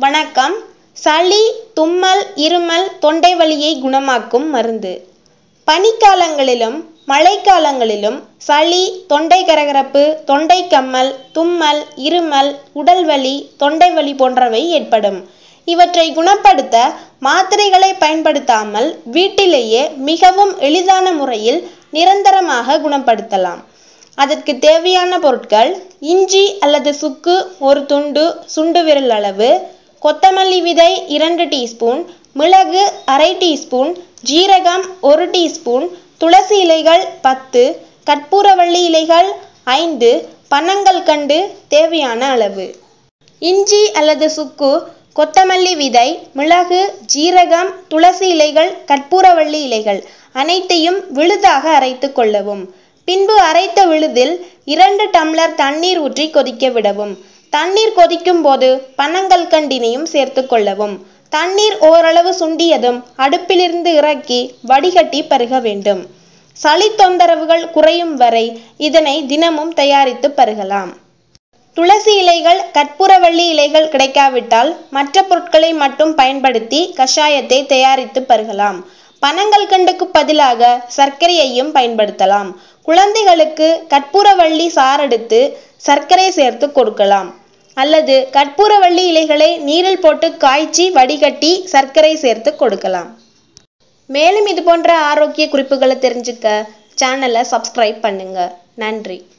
வணக்கம் சளி தும்மல் இருமல் தொண்டை வலியை குணமாக்கும் மருந்து பனிக்காலங்களிலும் மழைக்காலங்களிலும் சளி தொண்டை கரகரப்பு தொண்டை கம்மல் தும்மல் இருமல் உடல் வலி தொண்டை வலி போன்றவை ஏற்படும் இவற்றை குணப்படுத்த மாத்திரைகளை பயன்படுத்தாமல் வீட்டிலேயே மிகவும் எளிதான முறையில் நிரந்தரமாக குணப்படுத்தலாம் அதற்கு தேவையான பொருட்கள் இஞ்சி அல்லது சுக்கு ஒரு துண்டு சுண்டு விரல் அளவு கொத்தமல்லி விதை இரண்டு டீஸ்பூன் மிளகு அரை டீஸ்பூன் ஜீரகம் ஒரு டீஸ்பூன் துளசி இலைகள் பத்து கற்பூரவள்ளி இலைகள் ஐந்து பனங்கல்கண்டு தேவையான அளவு இஞ்சி அல்லது சுக்கு கொத்தமல்லி விதை மிளகு ஜீரகம் துளசி இலைகள் கற்பூரவள்ளி இலைகள் அனைத்தையும் விழுதாக அரைத்து கொள்ளவும் பின்பு அரைத்த விழுதில் இரண்டு டம்ளர் தண்ணீர் ஊற்றி கொதிக்க விடவும் தண்ணீர் கொதிக்கும் போது பனங்கல்கண்டினையும் சேர்த்து கொள்ளவும் தண்ணீர் ஓரளவு சுண்டியதும் அடுப்பிலிருந்து இறக்கி வடிகட்டி பருக வேண்டும் சளி தொந்தரவுகள் குறையும் வரை இதனை தினமும் தயாரித்து பருகலாம் துளசி இலைகள் கற்பூரவள்ளி இலைகள் கிடைக்காவிட்டால் மற்ற பொருட்களை மட்டும் பயன்படுத்தி கஷாயத்தை தயாரித்து பருகலாம் பனங்கல்கண்டுக்கு பதிலாக சர்க்கரையையும் பயன்படுத்தலாம் குழந்தைகளுக்கு கற்பூரவள்ளி சாறெடுத்து சர்க்கரை சேர்த்து கொடுக்கலாம் அல்லது கற்பூரவள்ளி இலைகளை நீரில் போட்டு காய்ச்சி வடிகட்டி சர்க்கரை சேர்த்து கொடுக்கலாம் மேலும் இது போன்ற ஆரோக்கிய குறிப்புகளை தெரிஞ்சுக்க சேனலை சப்ஸ்கிரைப் பண்ணுங்க நன்றி